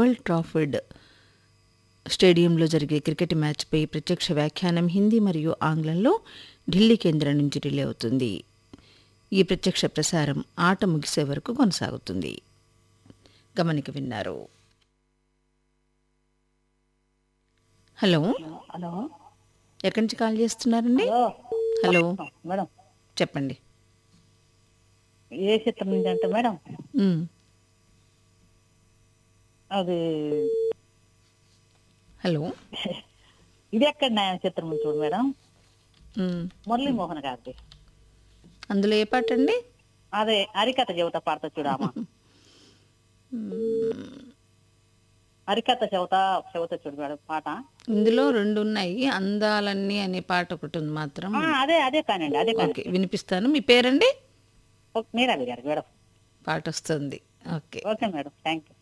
old Trafford స్టేడియంలో జరిగే cricket మ్యాచ్పై ప్రత్యక్ష వ్యాఖ్యానం హిందీ మరియు ఆంగ్లంలో ఢిల్లీ కేంద్రం నుంచి రిలే అవుతుంది ఈ ప్రత్యక్ష ప్రసారం ఆట ముగిసే వరకు కొనసాగుతుంది గమనిక విన్నారు హలో హలో ఎక్కడి నుంచి కాల్ చేస్తున్నారండి హలో హలో మేడం చెప్పండి ఏ చిత్రం నుంచి అంటే మేడం ఉమ్, అది హలో ఇది ఎక్కడ న్యాయం చిత్రం నుంచి చూడు మేడం ఉమ్, మురళీమోహన్ గారిది అందులో ఏ పాట అండి అదే హరికథ చెబుత పాడతా చూడమ్మా హరికథ చెబుత చెబుత చూడు మేడం పాట ఇందులో రెండు ఉన్నాయి అందాలన్నీ అనే పాట ఒకటి ఉంది మాత్రం ఆ, అదే అదే కానండి అదే కానీ ఓకే వినిపిస్తాను మీ పేరండి మీరే అడిగారు మేడం పాట వస్తుంది okay okay madam thank you